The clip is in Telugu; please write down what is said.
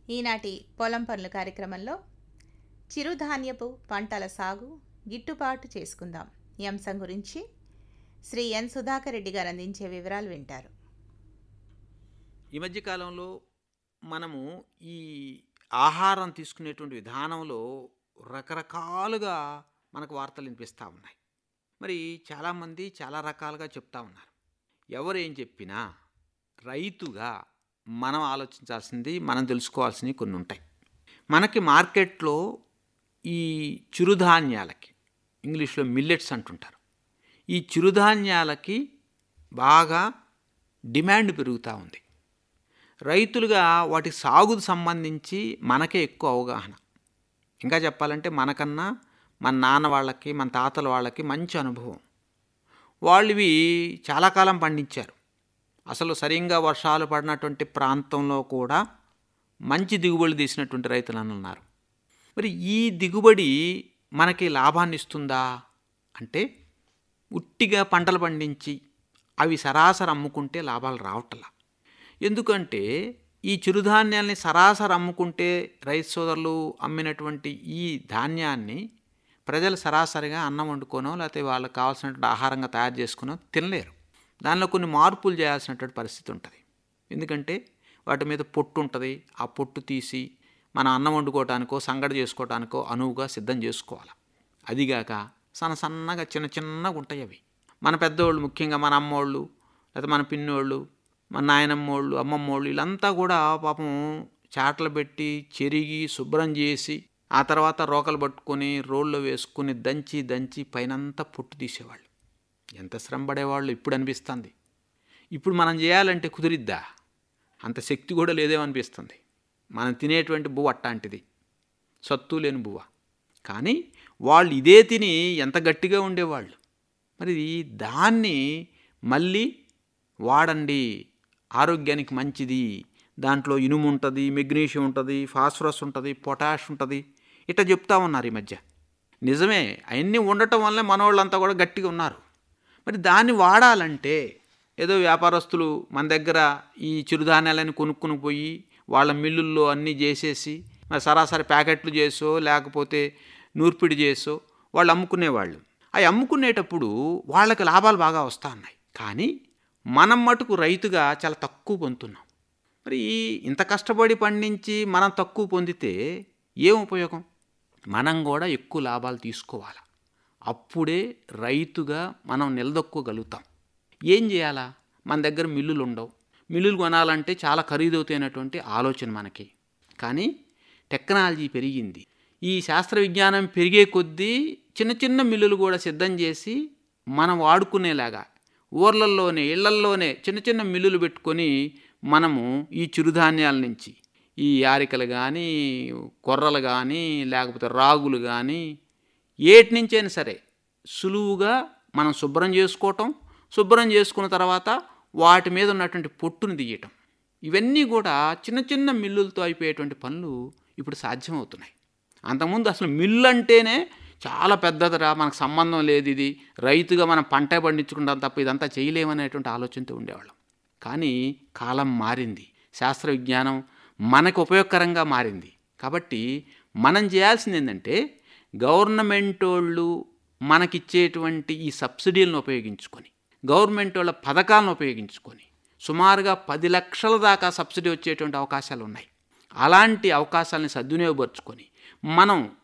ఈనాటి పొలం పనులు కార్యక్రమంలో చిరుధాన్యపు పంటల సాగు గిట్టుబాటు చేసుకుందాం ఈ అంశం గురించి శ్రీ ఎన్ సుధాకర్ రెడ్డి గారు అందించే వివరాలు వింటారు ఈ మధ్య కాలంలో మనము ఈ ఆహారం తీసుకునేటువంటి విధానంలో రకరకాలుగా మనకు వార్తలు వినిపిస్తూ ఉన్నాయి మరి చాలామంది చాలా రకాలుగా చెప్తా ఉన్నారు ఎవరు ఏం చెప్పినా రైతుగా మనం ఆలోచించాల్సింది మనం తెలుసుకోవాల్సినవి కొన్ని ఉంటాయి మనకి మార్కెట్లో ఈ చిరుధాన్యాలకి ఇంగ్లీష్లో మిల్లెట్స్ అంటుంటారు ఈ చిరుధాన్యాలకి బాగా డిమాండ్ పెరుగుతూ ఉంది రైతులుగా వాటి సాగుకు సంబంధించి మనకే ఎక్కువ అవగాహన ఇంకా చెప్పాలంటే మనకన్నా మన నాన్న వాళ్ళకి మన తాతల వాళ్ళకి మంచి అనుభవం వాళ్ళు ఇవి చాలా కాలం పండించారు అసలు సరిగ్గా వర్షాలు పడినటువంటి ప్రాంతంలో కూడా మంచి దిగుబడి తీసినటువంటి రైతులు అని ఉన్నారు మరి ఈ దిగుబడి మనకి లాభాన్ని ఇస్తుందా అంటే ఉట్టిగా పంటలు పండించి అవి సరాసరి అమ్ముకుంటే లాభాలు రావట్లా ఎందుకంటే ఈ చిరుధాన్యాల్ని సరాసరి అమ్ముకుంటే రైతు సోదరులు అమ్మినటువంటి ఈ ధాన్యాన్ని ప్రజలు సరాసరిగా అన్నం వండుకోనో లేకపోతే వాళ్ళకి కావాల్సినటువంటి ఆహారంగా తయారు చేసుకునో తినలేరు దానిలో కొన్ని మార్పులు చేయాల్సినటువంటి పరిస్థితి ఉంటుంది ఎందుకంటే వాటి మీద పొట్టు ఉంటుంది ఆ పొట్టు తీసి మనం అన్నం వండుకోవటానికో సంగడి చేసుకోవటానికో అనువుగా సిద్ధం చేసుకోవాలి అదిగాక సన్న సన్నగా చిన్న చిన్నగా ఉంటాయి అవి మన పెద్దోళ్ళు ముఖ్యంగా మన అమ్మోళ్ళు లేదా మన పిన్నోళ్ళు మన నాయనమ్మోళ్ళు అమ్మమ్మోళ్ళు వీళ్ళంతా కూడా పాపం చాటలు పెట్టి చెరిగి శుభ్రం చేసి ఆ తర్వాత రోకలు పట్టుకొని రోల్లో వేసుకుని దంచి దంచి పైనంతా పొట్టు తీసేవాళ్ళు ఎంత శ్రమ పడేవాళ్ళు ఇప్పుడు అనిపిస్తుంది ఇప్పుడు మనం చేయాలంటే కుదిరిద్దా అంత శక్తి కూడా లేదేమనిపిస్తుంది మనం తినేటువంటి బువ్వ అట్టాంటిది సత్తు లేని బువ్వ కానీ వాళ్ళు ఇదే తిని ఎంత గట్టిగా ఉండేవాళ్ళు మరి దాన్ని మళ్ళీ వాడండి ఆరోగ్యానికి మంచిది దాంట్లో ఇనుము ఉంటుంది మెగ్నీషియం ఉంటుంది ఫాస్ఫరస్ ఉంటుంది పొటాష్ ఉంటుంది ఇట్లా చెప్తా ఉన్నారు ఈ మధ్య నిజమే అవన్నీ ఉండటం వల్లే మనవాళ్ళంతా కూడా గట్టిగా ఉన్నారు మరి దాన్ని వాడాలంటే ఏదో వ్యాపారస్తులు మన దగ్గర ఈ చిరుధాన్యాలని కొనుక్కుని పోయి వాళ్ళ మిల్లుల్లో అన్నీ చేసేసి మరి సరాసరి ప్యాకెట్లు చేసో లేకపోతే నూర్పిడి చేసో వాళ్ళు అమ్ముకునేవాళ్ళు అవి అమ్ముకునేటప్పుడు వాళ్ళకి లాభాలు బాగా వస్తూ ఉన్నాయి కానీ మనం మటుకు రైతుగా చాలా తక్కువ పొందుతున్నాం మరి ఇంత కష్టపడి పండించి మనం తక్కువ పొందితే ఏం ఉపయోగం మనం కూడా ఎక్కువ లాభాలు తీసుకోవాలి అప్పుడే రైతుగా మనం నిలదొక్కోగలుగుతాం ఏం చేయాలా మన దగ్గర మిల్లులు ఉండవు మిల్లులు కొనాలంటే చాలా ఖరీదవుతైనటువంటి ఆలోచన మనకి కానీ టెక్నాలజీ పెరిగింది ఈ శాస్త్ర విజ్ఞానం పెరిగే కొద్దీ చిన్న చిన్న మిల్లులు కూడా సిద్ధం చేసి మనం వాడుకునేలాగా ఊర్లల్లోనే ఇళ్లల్లోనే చిన్న చిన్న మిల్లులు పెట్టుకొని మనము ఈ చిరుధాన్యాల నుంచి ఈ యారికలు కానీ కొర్రలు కానీ లేకపోతే రాగులు కానీ ఏటి నుంచైనా సరే సులువుగా మనం శుభ్రం చేసుకోవటం శుభ్రం చేసుకున్న తర్వాత వాటి మీద ఉన్నటువంటి పొట్టుని తీయటం ఇవన్నీ కూడా చిన్న చిన్న మిల్లులతో అయిపోయేటువంటి పనులు ఇప్పుడు సాధ్యమవుతున్నాయి అంతకుముందు అసలు మిల్లు అంటేనే చాలా పెద్దదిరా మనకు సంబంధం లేదు ఇది రైతుగా మనం పంట పండించుకుంటాం తప్ప ఇదంతా చేయలేమనేటువంటి ఆలోచనతో ఉండేవాళ్ళం కానీ కాలం మారింది శాస్త్ర విజ్ఞానం మనకు ఉపయోగకరంగా మారింది కాబట్టి మనం చేయాల్సింది ఏంటంటే గవర్నమెంట్ వాళ్ళు మనకిచ్చేటువంటి ఈ సబ్సిడీలను ఉపయోగించుకొని గవర్నమెంట్ వాళ్ళ పథకాలను ఉపయోగించుకొని సుమారుగా పది లక్షల దాకా సబ్సిడీ వచ్చేటువంటి అవకాశాలు ఉన్నాయి అలాంటి అవకాశాలని సద్వినియోగపరుచుకొని మనం